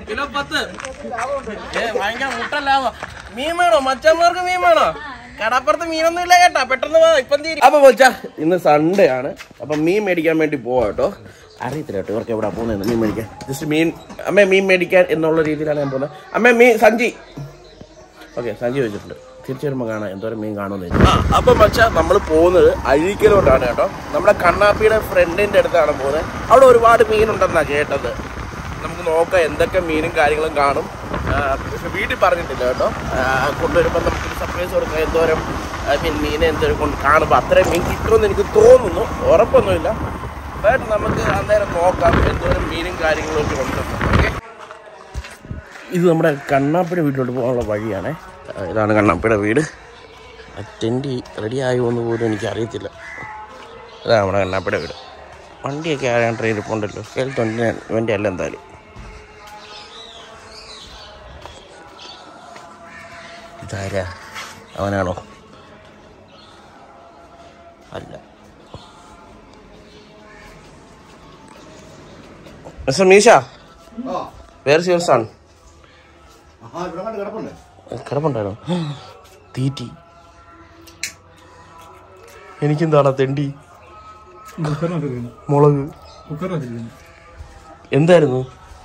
Kilo പത്ത് ഏ ഭയങ്കര മുട്ടല്ലാവോ മീൻ വേണോ മച്ചന്മാർക്ക് മീൻ വേണോ കടപ്പുറത്ത് മീനൊന്നും ഇല്ല കേട്ടാ പെട്ടെന്ന് വാ ഇപ്പം തീരും അപ്പൊ വെച്ചാ ഇന്ന് സൺഡേ ആണ് അപ്പൊ മീൻ മേടിക്കാൻ വേണ്ടി പോവാ കേട്ടോ അറിയത്തില്ല കേട്ടോ ഇവർക്ക് എവിടെ പോകുന്നത് മീൻ മേടിക്കാൻ ജസ്റ്റ് മീൻ അമ്മ മീൻ മേടിക്കാൻ എന്നുള്ള രീതിയിലാണ് ഞാൻ പോകുന്നത് അമ്മ മീൻ സഞ്ചി ഓക്കെ സഞ്ജി വെച്ചിട്ടുണ്ട് തിരിച്ചു വരുമ്പോൾ കാണാം എന്തോരം മീൻ കാണുമെന്ന് ആ അപ്പം മച്ചാ നമ്മൾ പോകുന്നത് അഴീക്കലോട്ടാണ് കേട്ടോ നമ്മുടെ കണ്ണാപ്പിയുടെ ഫ്രണ്ടിന്റെ അടുത്താണ് പോകുന്നത് അവിടെ ഒരുപാട് മീനുണ്ടെന്നാണ് കേട്ടത് നമുക്ക് നോക്കാം എന്തൊക്കെ മീനും കാര്യങ്ങളും കാണും ആ, പക്ഷെ വീട്ടിൽ പറഞ്ഞിട്ടില്ല കേട്ടോ ആ, കൊണ്ടുവരുമ്പോൾ നമുക്ക് സർപ്രൈസ് കൊടുക്കാം എന്തോരം ഐ മീൻ മീനെ എന്തോരം കൊണ്ട് കാണുമ്പോൾ അത്രയും മീൻ കിട്ടുമെന്ന് എനിക്ക് തോന്നുന്നു ഉറപ്പൊന്നുമില്ല ബട്ട് നമുക്ക് അന്നേരം നോക്കാം എന്തോരം മീനും കാര്യങ്ങളും ഒക്കെ ഉണ്ടെന്ന് ഓക്കെ ഇത് നമ്മുടെ കണ്ണാപ്പിയുടെ വീട്ടിലോട്ട് പോകാനുള്ള വഴിയാണേ ആ, ഇതാണ് കണ്ണാപ്പിയുടെ വീട് ടെൻറ്റ് റെഡി ആയോ എന്ന് പോലും എനിക്ക് അറിയത്തില്ല ഇതാണ് നമ്മുടെ കണ്ണാപ്പിയുടെ വീട് വണ്ടിയൊക്കെ ആരാണ് ട്രെയിൻ ഇരിപ്പുണ്ടല്ലോ കേൾ ട്വൻറ്റി ഇവൻ്റെ അല്ല എന്തായാലും ഇതാരാ അവനാണോ അല്ല mister Meesha where your son കിടപ്പുണ്ടായിരുന്നു തീറ്റി എനിക്കെന്താടാ തെണ്ടി മുളക് എന്തായിരുന്നു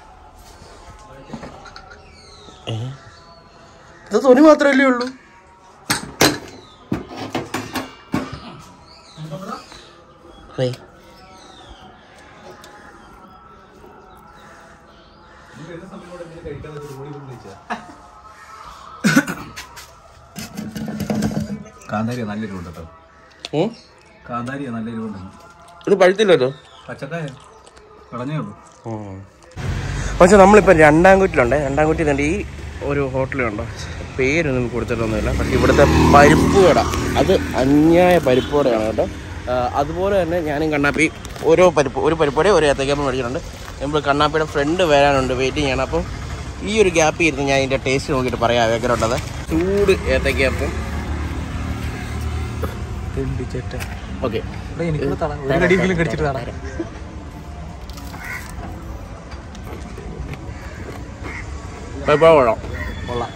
ഏ? ഇത് തൊനി മാത്രമല്ലേ ഉള്ളൂ ഹേ. കാന്താരിയ നല്ല എരിവുണ്ട് കേട്ടോ ഉം? കാന്താരിയ നല്ല എരിവുണ്ട് ഇത് പഴുത്തില്ലല്ലോ പച്ചക്കായ കളഞ്ഞേ ഉള്ളൂ പക്ഷെ നമ്മളിപ്പോൾ രണ്ടാം കുറ്റിലുണ്ട് രണ്ടാം കുറ്റി തന്നെ ഈ ഒരു ഹോട്ടലുണ്ടോ പേരൊന്നും കൊടുത്തിട്ടൊന്നുമില്ല പക്ഷെ ഇവിടുത്തെ പരിപ്പ് കട അത് അന്യായ പരിപ്പ് കടയാണ് കേട്ടോ ആ, അതുപോലെ തന്നെ ഞാനും കണ്ണാപ്പി ഓരോ പരിപ്പ് ഒരു പരിപ്പോടെ ഒരു ഏത്തക്കപ്പം മേടിച്ചിട്ടുണ്ട് നമ്മൾ കണ്ണാപ്പിയുടെ ഫ്രണ്ട് വരാനുണ്ട് വെയിറ്റിംഗ് ആണ് അപ്പം ഈ ഒരു ഗ്യാപ്പിൽ ഇരുന്ന് ഞാൻ ഇതിൻ്റെ ടേസ്റ്റ് നോക്കിയിട്ട് പറയാം എങ്ങനെയുള്ളത് ചൂട് ഏത്തക്കപ്പം ഓക്കെ എനിക്കുള്ള തട ഒരു കടിയെങ്കിലും കടിച്ചിട്ട് തടാം പരിപ്പ് വേണം കൊള്ളാം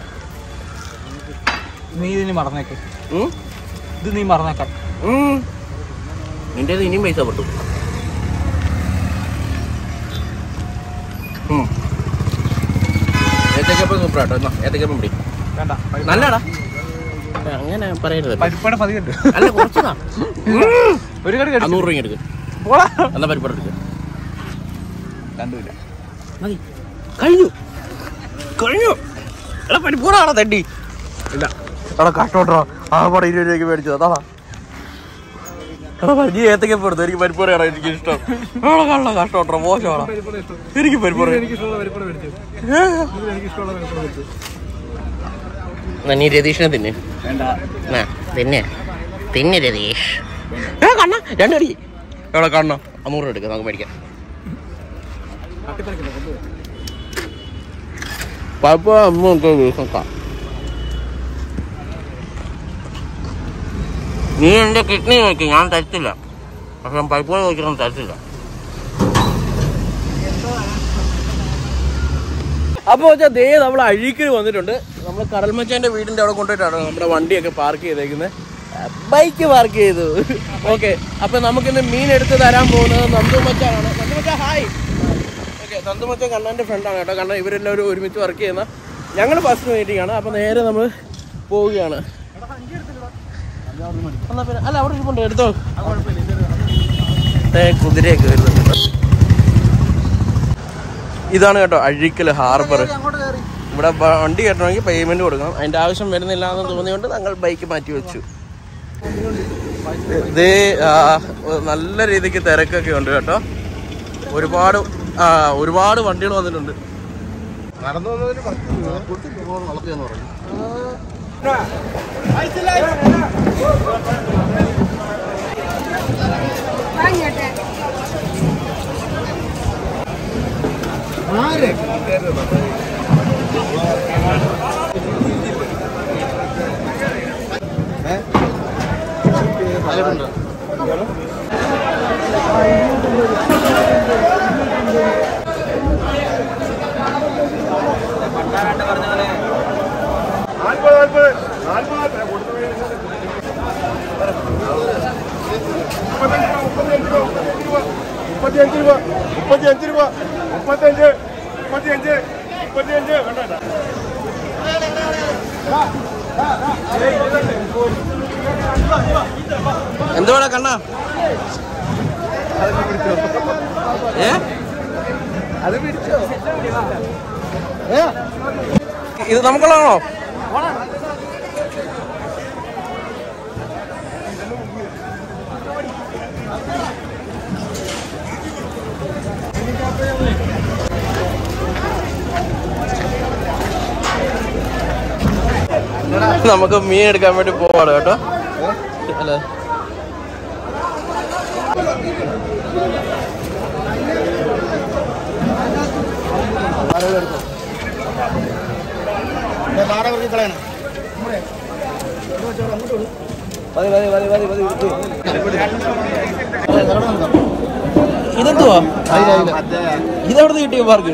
നീ ഇതിന് മറന്നേക്ക് ഉം? ഇത് നീ മറന്നേക്കാം ഉം. നിന്റേത് ഇനിയും പൈസ പെട്ടു ഉം. ഏത്തക്കപ്പം സൂപ്പറാട്ടോ എന്നാ ഏത്തക്കപ്പം പിടി വേണ്ട നല്ലടാ അങ്ങനെ പറയരുത് പരിപ്പാടെ പതിവുണ്ട് അല്ല കുറച്ചതാ ഒരു കടി കടി അഞ്ഞൂറ് രൂപ എടുക്ക് പോടാ എന്നാ പരിപ്പാട് എടുക്ക് കണ്ടില്ല മതി കഴിഞ്ഞു കഴിഞ്ഞു എടാ പരിപ്പൂടാണോ തണ്ടി ഇല്ല എടാ കഷ്ടോട്ടോ ആ പടം ഇരുപത് രൂപയ്ക്ക് മേടിച്ചത് അതാ എടാ പരിചയ ഏത്തക്കപ്പം എടുത്തു എനിക്ക് പരിപ്പൂറയാണ് എനിക്ക് ഇഷ്ടം എടാ കള്ള കഷ്ടോട്ടോ മോശമാണ് എനിക്ക് പരിപ്പൂറ എനിക്കിഷ്ടമുള്ള പരിപ്പാട് മേടിച്ചു എനിക്കിഷ്ടമുള്ള പരിപ്പാട് മേടിച്ചു നീ രതീഷിനെ തിന്നെ വേണ്ട ആ, തിന്നെ തിന്നെ രതീഷ് ഏ കണ്ണ രണ്ടടി എവിടെ കണ്ണ അഞ്ഞൂറ് രൂപ എടുക്കാം നമുക്ക് മേടിക്കാം പപ്പ അമ്മ ഒക്കെ വീസം നീ എന്റെ കിഡ്നി നോക്കി ഞാൻ തരത്തില്ല പക്ഷെ പൈപ്പ് നോക്കിയാൽ തരത്തില്ല അപ്പൊ വെച്ചാൽ ദേ നമ്മൾ അഴീക്കൽ വന്നിട്ടുണ്ട് നമ്മൾ കടൽമച്ചാന്റെ വീടിന്റെ അവിടെ കൊണ്ടുപോയിട്ടാണ് നമ്മുടെ വണ്ടിയൊക്കെ പാർക്ക് ചെയ്തേക്കുന്നത് ബൈക്ക് പാർക്ക് ചെയ്തു ഓക്കെ അപ്പൊ നമുക്കിന്ന് മീൻ എടുത്ത് തരാൻ പോകുന്നത് നന്ദു മച്ചാനാണ് നന്ദു മച്ചാ ഹായ് ഓക്കെ നന്ദു മച്ചാൻ കണ്ണന്റെ ഫ്രണ്ടാണ് കേട്ടോ കാരണം ഇവരെല്ലാവരും ഒരുമിച്ച് വർക്ക് ചെയ്യുന്ന ഞങ്ങൾ ഫസ്റ്റ് മീറ്റിംഗ് ആണ് അപ്പൊ നേരെ നമ്മൾ പോവുകയാണ് എന്നാ പിന്നെ അല്ല അവിടെ ഇരിപ്പുണ്ട് എടുത്തോ ദേ കുതിരയൊക്കെ വരുന്നുണ്ട് ഇതാണ് കേട്ടോ അഴീക്കൽ ഹാർബർ ഇവിടെ ബ- വണ്ടി കയറ്റണമെങ്കിൽ പേയ്മെന്റ് കൊടുക്കണം അതിന്റെ ആവശ്യം വരുന്നില്ല എന്ന് തോന്നിയോണ്ട് ഞങ്ങൾ ബൈക്ക് മാറ്റി വെച്ചു ഇത് ആ, നല്ല രീതിക്ക് തിരക്കൊക്കെ ഉണ്ട് കേട്ടോ ഒരുപാട് ആ ഒരുപാട് വണ്ടികൾ വന്നിട്ടുണ്ട് നടന്നു വന്നതിന് വളർത്തിയെന്ന് പറഞ്ഞു മുപ്പത്തിയഞ്ച് രൂപ മുപ്പത്തിയഞ്ച് രൂപ മുപ്പത്തഞ്ച് മുപ്പത്തിയഞ്ച് മുപ്പത്തിയഞ്ച് വേണ്ട എന്തുവാടാ കണ്ണ ഏ അത് പിടിച്ചോ ഇത് നമുക്കുള്ളതാണോ നമുക്ക് മീൻ എടുക്കാൻ വേണ്ടി പോവാണ് കേട്ടോ അല്ലേ ഇതെന്തുവാ ഇതെവിടെ കിട്ടിയ പാർക്ക്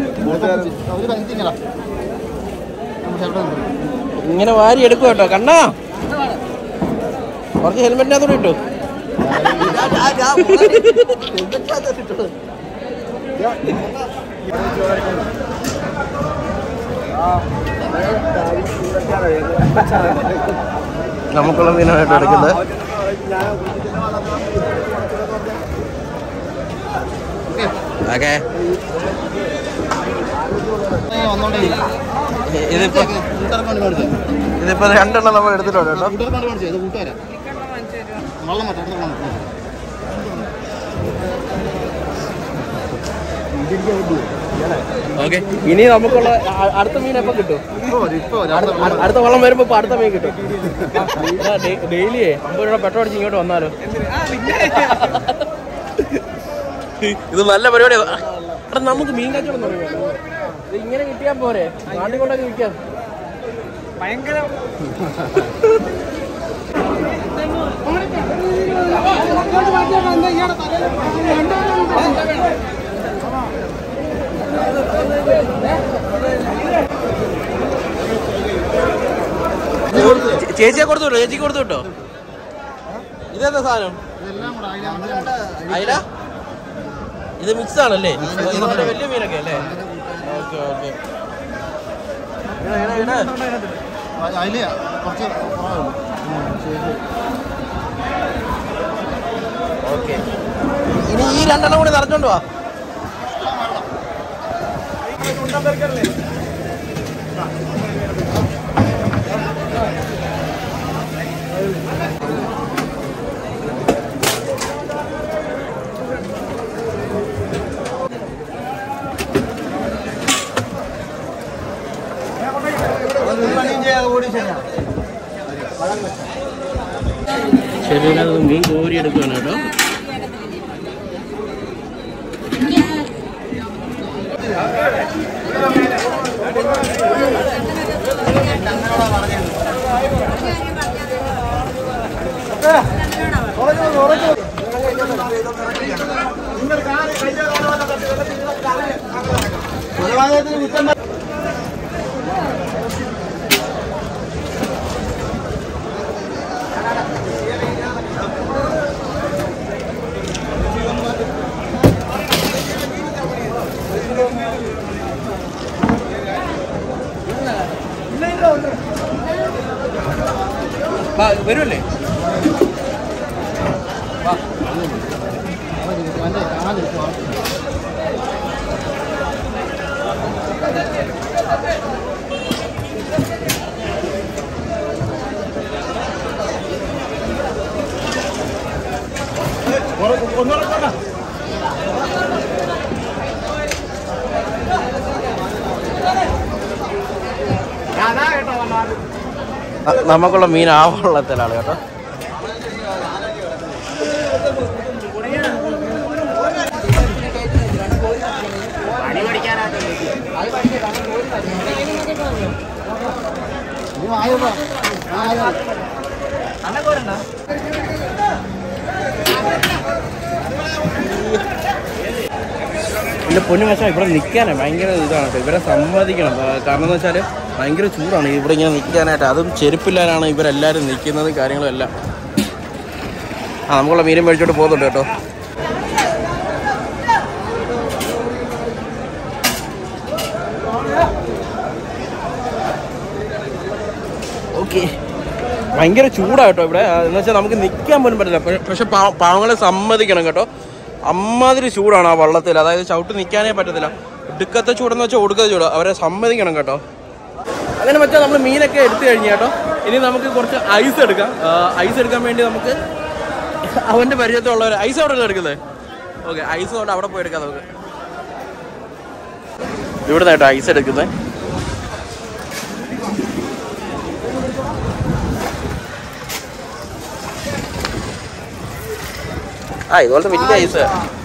ഇങ്ങനെ വാരി എടുക്കും കേട്ടോ കണ്ണാ കുറച്ച് ഹെൽമെറ്റിനകത്തോടെ ഇട്ടു നമുക്കുള്ള മീനായിട്ട് എടുക്കുന്നത് ഓക്കെ ഇതിപ്പോ ഇതിപ്പോ രണ്ടെണ്ണം നമ്മൾ എടുത്തിട്ടുണ്ട് കേട്ടോ ഓക്കെ ഇനി നമുക്കുള്ള അ- അടുത്ത മീൻ എപ്പോ കിട്ടും അടുത്ത- അടുത്ത വള്ളം വരുമ്പോ ഇപ്പൊ അടുത്ത മീൻ കിട്ടും ഡെയിലിയേ അമ്പത് രൂപ പെട്രോൾ അടിച്ച് ഇങ്ങോട്ട് വന്നാലോ ഇത് നല്ല പരിപാടിയാ എടാ നമുക്ക് മീൻ കച്ചവടം തുടങ്ങിയാലോ ഇത് ഇങ്ങനെ കിട്ടിയാ പോരെ നാട്ടിൽ കൊണ്ടൊക്കെ വിൽക്കാം ചേ- ചേച്ചിയെ കൊടുത്തു വിട്ടോ ചേച്ചിക്ക് കൊടുത്തു വിട്ടോ ഇതെന്താ സാധനം അയില ഇത് മിക്സ് ആണല്ലേ ഇത് നമ്മുടെ വലിയ മീനൊക്കെ അല്ലേ ഓക്കെ ഓക്കെ ഓക്കെ ഇനി ഈ രണ്ടെണ്ണം കൂടി നിറച്ചോണ്ട് വാ ശരി അത് മീൻ കോരി എടുക്കുകയാണ് കേട്ടോ വരുമല്ലേ നമുക്കുള്ള മീൻ ആ വള്ളത്തിലാണ് കേട്ടോ എൻ്റെ പൊന്നു വശം ഇവിടെ നിൽക്കാനേ ഭയങ്കര ഇതാണ് കേട്ടോ ഇവരെ സമ്മതിക്കണം ആ, കാരണം എന്ന് വെച്ചാൽ ഭയങ്കര ചൂടാണ് ഇവിടെ ഇങ്ങനെ നിൽക്കാനായിട്ട് അതും ചെരുപ്പില്ലാനാണ് ഇവരെല്ലാവരും നിൽക്കുന്നത് കാര്യങ്ങളും എല്ലാം ആ നമുക്കുള്ള മീനും മേടിച്ചോട്ട് പോകുന്നുണ്ട് കേട്ടോ ഭയങ്കര ചൂടാട്ടോ ഇവിടെ എന്ന് വെച്ചാൽ നമുക്ക് നിൽക്കാൻ പോലും പറ്റില്ല പക്ഷെ- പക്ഷെ പാ- പാവങ്ങളെ സമ്മതിക്കണം കേട്ടോ അമ്മാതിരി ചൂടാണ് ആ വള്ളത്തിൽ അതായത് ചവിട്ട് നിൽക്കാനേ പറ്റത്തില്ല ഒടുക്കത്തെ ചൂടെന്ന് വെച്ചാൽ ഒടുക്കത്തെ ചൂട് അവരെ സമ്മതിക്കണം കേട്ടോ അങ്ങനെ വെച്ചാൽ നമ്മൾ മീനൊക്കെ എടുത്തു കഴിഞ്ഞു കേട്ടോ ഇനി നമുക്ക് കുറച്ച് ഐസ് എടുക്കാം ഐസ് എടുക്കാൻ വേണ്ടി നമുക്ക് അവന്റെ പരിചയത്തിലുള്ളവർ ഐസ് അവിടെ എടുക്കുന്നത് ഓക്കെ ഐസ് കൊണ്ട് അവിടെ പോയി എടുക്കാം നമുക്ക് ഇവിടെ കേട്ടോ ഐസ് എടുക്കുന്നത് ആ ഇതുപോലത്തെ വലിയ ഐസ്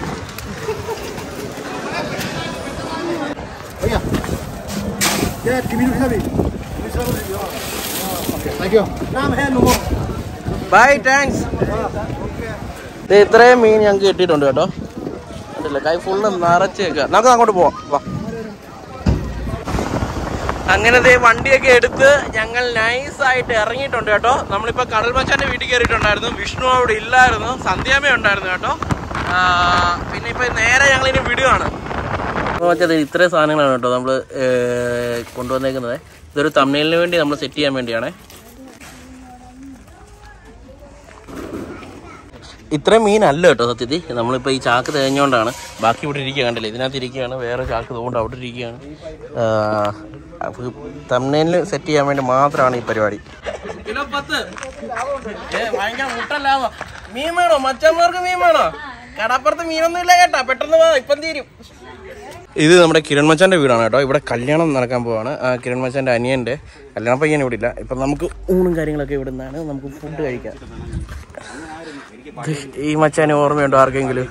ബൈ താങ്ക്സ് ഇത്രയും മീൻ ഞങ്ങൾക്ക് കിട്ടിയിട്ടുണ്ട് കേട്ടോ കണ്ടില്ല കൈ ഫുള്ള് നിറച്ച് വെക്കുക നമുക്ക് അങ്ങോട്ട് പോവാം വാ അങ്ങനെ ദേ വണ്ടിയൊക്കെ എടുത്ത് ഞങ്ങൾ നൈസായിട്ട് ഇറങ്ങിയിട്ടുണ്ട് കേട്ടോ നമ്മളിപ്പോ കടൽ മച്ചാന്റെ വീട്ടിൽ കയറിയിട്ടുണ്ടായിരുന്നു വിഷ്ണു അവിടെ ഇല്ലായിരുന്നു സന്ധ്യാമ ഉണ്ടായിരുന്നു കേട്ടോ ആ, പിന്നെ ഇപ്പൊ നേരെ ഞങ്ങൾ ഇനി വിടുകയാണ് മറ്റേ ഇത്രയും സാധനങ്ങളാണ് കേട്ടോ നമ്മൾ കൊണ്ടുവന്നേക്കുന്നത് ഇതൊരു തമിഴിന് വേണ്ടി നമ്മൾ സെറ്റ് ചെയ്യാൻ വേണ്ടിയാണേ ഇത്രയും മീനല്ല കേട്ടോ സത്യത്തിൽ നമ്മളിപ്പോൾ ഈ ചാക്ക് തേഞ്ഞോണ്ടാണ് ബാക്കി ഇവിടെ ഇരിക്കുക കണ്ടില്ലേ ഇതിനകത്ത് ഇരിക്കുകയാണ് വേറെ ചാക്ക് തോണ്ട് അവിടെ ഇരിക്കുകയാണ് തമിഴിൽ സെറ്റ് ചെയ്യാൻ വേണ്ടി മാത്രമാണ് ഈ പരിപാടി കിലോ പത്ത് ഭയങ്കര മുട്ടല്ലാവോ മീൻ വേണോ മച്ചന്മാർക്ക് മീൻ വേണോ കടപ്പുറത്ത് മീനൊന്നും ഇല്ല കേട്ടാ പെട്ടെന്ന് വാ ഇപ്പം തീരും ഇത് നമ്മുടെ കിരൺ മച്ചാന്റെ വീടാണ് കേട്ടോ ഇവിടെ കല്യാണം നടക്കാൻ പോവാണ് ആ കിരൺ മച്ചാന്റെ അനിയന്റെ കല്യാണ പയ്യൻ ഇവിടെ ഇല്ല ഇപ്പം നമുക്ക് ഊണും കാര്യങ്ങളൊക്കെ ഇവിടെ നിന്നാണ് നമുക്ക് ഫുഡ് കഴിക്കാം ഇത് ഈ മച്ചാന് ഓർമ്മയുണ്ടോ ആർക്കെങ്കിലും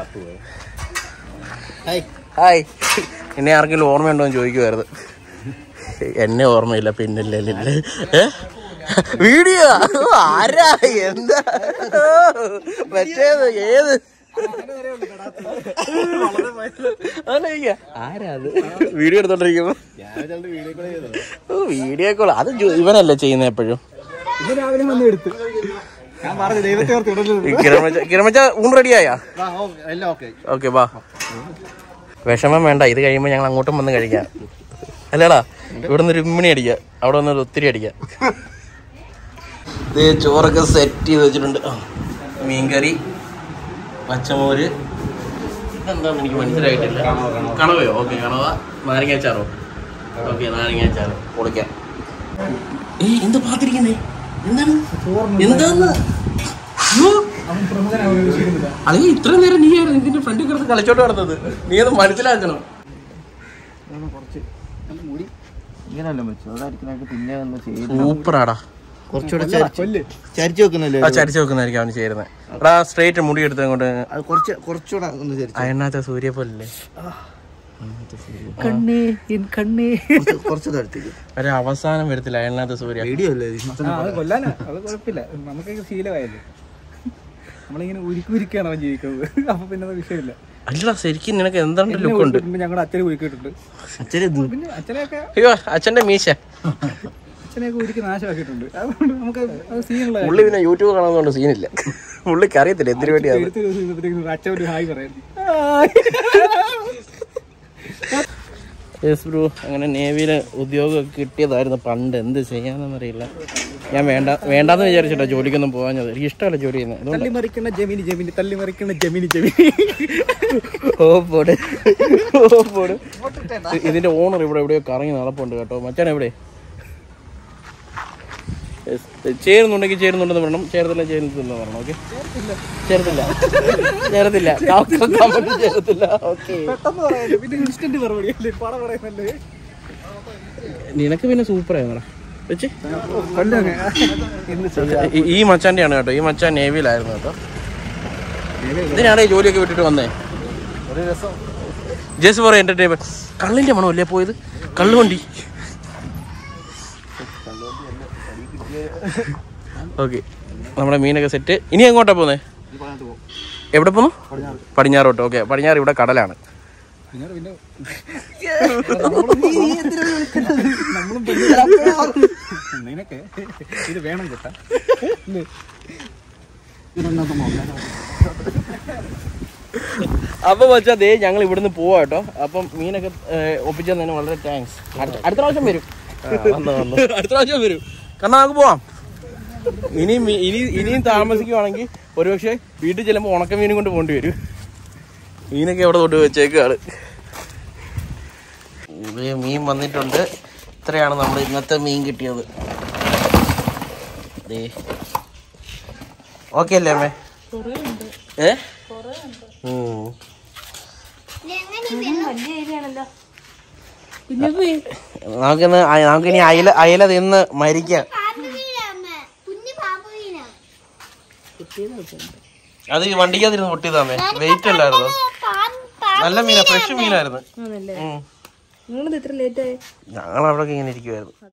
ഹായ് എന്നെ ആർക്കെങ്കിലും ഓർമ്മയുണ്ടോ എന്ന് ചോദിക്കുമായിരുന്നു എന്നെ ഓർമ്മയില്ല പിന്നില്ലേ ഏ വീഡിയോ ആരാ എന്താ മറ്റേത് ഏത് ആലോചിക്ക. ആരാ അത് വീഡിയോ എടുത്തോണ്ടിരിക്കുമ്പോ ഓ, വീഡിയോ കോൾ അത് ജോ- ഇവനല്ലേ ചെയ്യുന്നത് എപ്പോഴും ഇത് രാവിലെ വന്ന് എടുത്ത് ഞാൻ പറഞ്ഞു ദൈവത്തെ ഓർത്ത് ഇടരുത് കിരമച്ച കിരമച്ച ഊൺ റെഡിയായാ ആ, ഓ, എല്ലാം ഓക്കെ ഓക്കെ ബാ വിഷമം വേണ്ട ഇത് കഴിയുമ്പോൾ ഞങ്ങൾ അങ്ങോട്ടും വന്ന് കഴിക്കാം അല്ലേടാ ഇവിടെ നിന്ന് ഒരു ഇമ്മിണി അടിക്കാം അവിടെ വന്ന് ഒരു ഒത്തിരി അടിക്കാം ഇത് ചോറൊക്കെ സെറ്റ് ചെയ്ത് വെച്ചിട്ടുണ്ട് ആ, മീൻകറി പച്ചമോര് ഇതെന്താന്ന് എനിക്ക് മനസ്സിലായിട്ടില്ല കണവയോ ഓക്കെ കണവ നാരങ്ങാച്ചാറോ ഓക്കെ നാരങ്ങാച്ചാറ് പൊളിക്കാം ഏയ് എന്താ പാത്തിരിക്കുന്നേ എന്താണ് എന്താന്ന് അയ്യോ അല്ലെങ്കിൽ ഇത്ര നേരം നീ ആയിരുന്നു ഇതിന്റെ ഫ്രണ്ടിൽ കിടന്ന് കളിച്ചോട്ട് കിടന്നത് നീ അത് മനസ്സിലാക്കണം ഇങ്ങനെയല്ല വെച്ചു അതായിരിക്കും പിന്നെ ഒന്ന് ചെയ്ത് സൂപ്പറാടാ കുറച്ചുകൂടെ ചരിച്ചു വെക്കുന്നല്ലേ ആ ചരിച്ചു വെക്കുന്നതായിരിക്കും അവന് ചേരുന്നത് എടാ സ്ട്രേറ്റ് മുടി എടുത്ത് അങ്ങോട്ട് അത് കുറച്ച് കുറച്ചുകൂടെ ഒന്ന് ചരിച്ചു അയണ്ണാത്ത സൂര്യ പോലല്ലേ കണ്ണേ കണ്ണേ കുറച്ച് തടുത്തേക്ക് ഒരു അവസാനം വരത്തില്ല അയണ്ണാത്ത സൂര്യ വീഡിയോ അല്ലേ അത് കൊല്ലാനാ അത് കുഴപ്പമില്ല നമുക്കൊക്കെ ശീലമായല്ലേ നമ്മളിങ്ങനെ ഉരുക്കി ഉരുക്കാണ് അവൻ ജീവിക്കുന്നത് അപ്പൊ പിന്നെ അത് വിഷയമില്ല അല്ലടാ ശരിക്കും നിനക്ക് എന്താണ് ലുക്ക് ഉണ്ട് ഞങ്ങളുടെ അച്ഛനെ ഉരുക്കിയിട്ടുണ്ട് അച്ഛനെ പിന്നെ അച്ഛനെയൊക്കെ അയ്യോ അച്ഛന്റെ മീശ അച്ഛനെയൊക്കെ ഉരുക്കി നാശമാക്കിയിട്ടുണ്ട് അതുകൊണ്ട് നമുക്ക് അത് സീനുള്ള പുള്ളി പിന്നെ യൂട്യൂബ് കാണുന്നതുകൊണ്ട് സീനില്ല പുള്ളിക്ക് അറിയത്തില്ല എന്തിനു വേണ്ടിയാണ് എടുത്ത് ദിവസത്തേക്ക് അച്ഛൻ ഒരു ഹായ് പറയാം യെസ് ബ്രോ അങ്ങനെ നേവിയിലെ ഉദ്യോഗമൊക്കെ കിട്ടിയതായിരുന്നു പണ്ട് എന്ത് ചെയ്യാനെന്നറിയില്ല ഞാൻ വേണ്ട വേണ്ടാന്ന് വിചാരിച്ചിട്ടാ ജോലിക്കൊന്നും പോകാഞ്ഞത് എനിക്ക് ഇഷ്ടമല്ല ജോലി ചെയ്യുന്നത് അതുകൊണ്ട് തള്ളി മറിക്കണ ജമീനി ജമീനി തള്ളി മറിക്കണ ജമീനി ജമീനി ഓ പോട് ഓ പോട് ഇതിന്റെ ഓണർ ഇവിടെ എവിടെയോ കറങ്ങി നടപ്പുണ്ട് കേട്ടോ മച്ചാൻ എവിടെ Yes. ചേരുന്നുണ്ടെങ്കിൽ ചേരുന്നുണ്ടെന്ന് പറയണം ചേർത്തില്ല ചേരുന്നില്ലെന്ന് പറയണം ഓക്കെ ചേർത്തില്ല ചേർത്തില്ല കമന്റ് ചേർത്തില്ല ഓക്കെ പെട്ടെന്ന് പറയാല്ലേ പിന്നെ ഇൻസ്റ്റന്റ് മറുപടി അല്ലേ പട പറയുന്നല്ലേ നിനക്ക് പിന്നെ സൂപ്പർ ആയിരുന്നടാ വെച്ച് കൊല്ലങ്ങ ഈ- ഈ മച്ചാന്റെ ആണ് കേട്ടോ ഈ മച്ചാൻ നേവിയിലായിരുന്നു കേട്ടോ ഇതിനാണ് ഈ ജോലിയൊക്കെ വിട്ടിട്ട് വന്നേ ജസ്റ്റ് ഫോർ എന്റർടൈൻമെന്റ് കള്ളിന്റെ മണമല്ലേ പോയത് കള്ളുവണ്ടി ഓക്കെ നമ്മുടെ മീനൊക്കെ സെറ്റ് ഇനി എങ്ങോട്ടാ പോന്നേ എവിടെ പോന്നു പടിഞ്ഞാറോട്ട് ഓക്കെ പടിഞ്ഞാറ് ഇവിടെ കടലാണ് നിനക്ക് ഇത് വേണം കേട്ടാ അപ്പൊ വെച്ചാ ദേ ഞങ്ങൾ ഇവിടുന്ന് പോവാ കേട്ടോ അപ്പം മീനൊക്കെ ഒപ്പിച്ചതിന് വളരെ താങ്ക്സ് അടുത്ത പ്രാവശ്യം വരും അടുത്ത പ്രാവശ്യം വരും കാരണം നമുക്ക് പോവാം ഇനി മീ- ഇനി ഇനിയും താമസിക്കുവാണെങ്കിൽ ഒരുപക്ഷെ വീട്ടിൽ ചെല്ലുമ്പോൾ ഉണക്ക മീനും കൊണ്ട് പോകേണ്ടി വരും മീനൊക്കെ എവിടെ തൊട്ട് വെച്ചേക്കാണ് ഇത് മീൻ വന്നിട്ടുണ്ട് ഇത്രയാണ് നമ്മൾ ഇന്നത്തെ മീൻ കിട്ടിയത് ഓക്കെ അല്ലേ അമ്മേ ഏ ഉം. നമുക്കിന്ന് അയ- നമുക്കിനി അയല അയല തിന്ന് മരിക്കാം അത് ഈ വണ്ടിക്കകത്തിരുന്ന് പൊട്ടിയതാമേ വെയിറ്റ് അല്ലായിരുന്നു നല്ല മീനാ ഫ്രഷ് മീനായിരുന്നു ആണല്ലേ ഉം. നിങ്ങളിത് ഇത്ര ലേറ്റ് ആയി ഞങ്ങൾ അവിടെ ഇങ്ങനെ ഇരിക്കുവായിരുന്നു